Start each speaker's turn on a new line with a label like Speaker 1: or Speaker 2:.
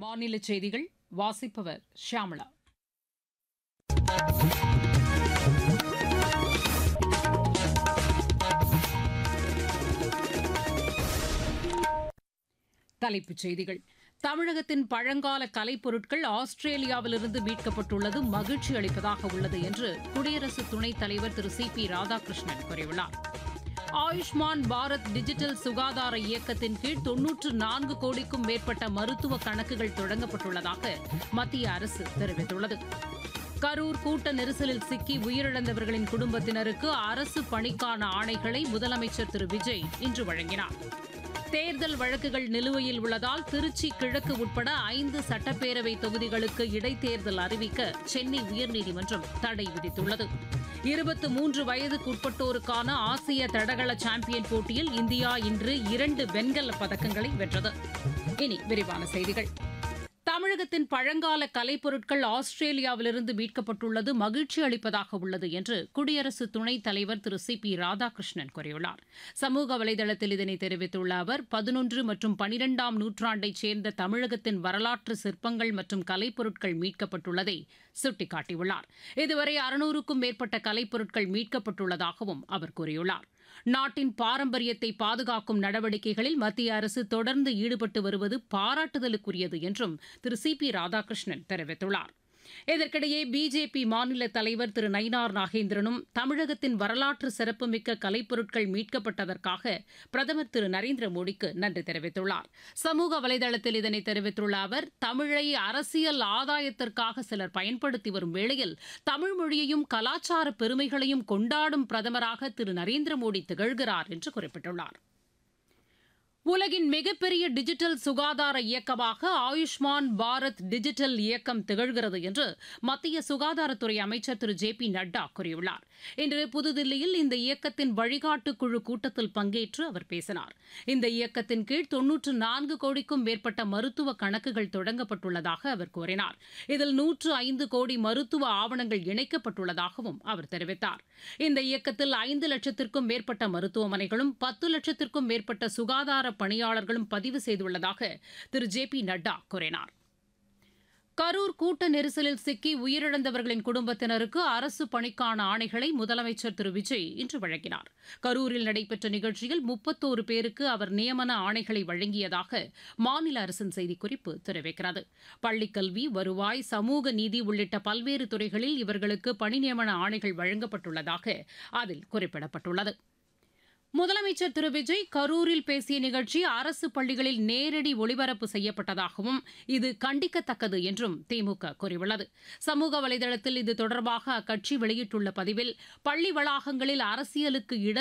Speaker 1: மாநில செய்திகள் வாசிப்பவர் ஷியாமளா தலைப்புச் செய்திகள் தமிழகத்தின் பழங்கால கலைப்பொருட்கள் ஆஸ்திரேலியாவிலிருந்து மீட்கப்பட்டுள்ளது மகிழ்ச்சி அளிப்பதாக உள்ளது என்று குடியரசு துணைத் தலைவர் திரு சி பி ராதாகிருஷ்ணன் கூறியுள்ளார் ஆயுஷ்மான் பாரத் டிஜிட்டல் சுகாதார இயக்கத்தின் கீழ் தொன்னூற்று நான்கு கோடிக்கும் மேற்பட்ட மருத்துவ கணக்குகள் தொடங்கப்பட்டுள்ளதாக மத்திய அரசு தெரிவித்துள்ளது கரூர் கூட்ட நெரிசலில் சிக்கி உயிரிழந்தவர்களின் குடும்பத்தினருக்கு அரசு பணிக்கான ஆணைகளை முதலமைச்சர் திரு விஜய் இன்று வழங்கினார் தேர்தல் வழக்குகள் நிலுவையில் உள்ளதால் திருச்சி கிழக்கு உட்பட ஐந்து சட்டப்பேரவை தொகுதிகளுக்கு இடைத்தேர்தல் அறிவிக்க சென்னை உயர்நீதிமன்றம் தடை விதித்துள்ளது இருபத்து மூன்று வயதுக்குட்பட்டோருக்கான ஆசிய தடகள சாம்பியன் போட்டியில் இந்தியா இன்று இரண்டு வெண்கலப் பதக்கங்களை வென்றது இனி விரிவான செய்திகள் தமிழகத்தின் பழங்கால கலைப்பொருட்கள் ஆஸ்திரேலியாவிலிருந்து மீட்கப்பட்டுள்ளது மகிழ்ச்சி அளிப்பதாக உள்ளது என்று குடியரசு துணைத் தலைவர் திரு சி பி ராதாகிருஷ்ணன் கூறியுள்ளார் சமூக வலைதளத்தில் இதனை தெரிவித்துள்ள அவர் பதினொன்று மற்றும் பனிரெண்டாம் நூற்றாண்டைச் சேர்ந்த தமிழகத்தின் வரலாற்று சிற்பங்கள் மற்றும் கலைப்பொருட்கள் மீட்கப்பட்டுள்ளதை சுட்டிக்காட்டியுள்ளார் இதுவரை அறுநூறுக்கும் மேற்பட்ட கலைப்பொருட்கள் மீட்கப்பட்டுள்ளதாகவும் அவர் கூறியுள்ளார் நாட்டின் பாரம்பரியத்தை பாதுகாக்கும் நடவடிக்கைகளில் மத்திய அரசு தொடர்ந்து ஈடுபட்டு வருவது பாராட்டுதலுக்குரியது என்றும் திரு சி பி ராதாகிருஷ்ணன் தெரிவித்துள்ளார் இதற்கிடையே பிஜேபி மாநில தலைவர் திரு நயினார் நாகேந்திரனும் தமிழகத்தின் வரலாற்று சிறப்புமிக்க கலைப்பொருட்கள் மீட்கப்பட்டதற்காக பிரதமர் திரு நரேந்திர மோடிக்கு நன்றி தெரிவித்துள்ளார் சமூக வலைதளத்தில் இதனை தெரிவித்துள்ள அவர் தமிழை அரசியல் ஆதாயத்திற்காக சிலர் பயன்படுத்தி வரும் வேளையில் தமிழ் மொழியையும் கலாச்சார பெருமைகளையும் கொண்டாடும் பிரதமராக திரு நரேந்திர மோடி திகழ்கிறார் என்று குறிப்பிட்டுள்ளார் உலகின் மிகப்பெரிய டிஜிட்டல் சுகாதார இயக்கமாக ஆயுஷ்மான் பாரத் டிஜிட்டல் இயக்கம் திகழ்கிறது என்று மத்திய சுகாதாரத்துறை அமைச்சர் திரு ஜே பி நட்டா கூறியுள்ளார் இன்று புதுதில்லியில் இந்த இயக்கத்தின் வழிகாட்டு குழு கூட்டத்தில் பங்கேற்று அவர் பேசினார் இந்த இயக்கத்தின் கீழ் தொன்னூற்று நான்கு கோடிக்கும் மேற்பட்ட மருத்துவ கணக்குகள் தொடங்கப்பட்டுள்ளதாக அவர் கூறினார் இதில் நூற்று ஐந்து கோடி மருத்துவ ஆவணங்கள் இணைக்கப்பட்டுள்ளதாகவும் அவர் தெரிவித்தார் இந்த இயக்கத்தில் ஐந்து லட்சத்திற்கும் மேற்பட்ட மருத்துவமனைகளும் பத்து லட்சத்திற்கும் மேற்பட்ட சுகாதார பணியாளர்களும் பதிவு செய்துள்ளதாக திரு ஜே பி நட்டா கூறினார் கரூர் கூட்ட நெரிசலில் சிக்கி உயிரிழந்தவர்களின் குடும்பத்தினருக்கு அரசு பணிக்கான ஆணைகளை முதலமைச்சர் திரு விஜய் இன்று வழங்கினார் கரூரில் நடைபெற்ற நிகழ்ச்சியில் முப்பத்தோரு பேருக்கு அவர் நியமன ஆணைகளை வழங்கியதாக மாநில அரசின் செய்திக்குறிப்பு தெரிவிக்கிறது பள்ளிக்கல்வி வருவாய் சமூக நீதி உள்ளிட்ட பல்வேறு துறைகளில் இவர்களுக்கு பணி நியமன ஆணைகள் வழங்கப்பட்டுள்ளதாக அதில் குறிப்பிடப்பட்டுள்ளது முதலமைச்சர் திரு விஜய் கரூரில் பேசிய நிகழ்ச்சி அரசு பள்ளிகளில் நேரடி ஒளிபரப்பு செய்யப்பட்டதாகவும் இது கண்டிக்கத்தக்கது என்றும் திமுக கூறியுள்ளது சமூக வலைதளத்தில் இது தொடர்பாக அக்கட்சி வெளியிட்டுள்ள பதிவில் பள்ளி வளாகங்களில் அரசியலுக்கு இட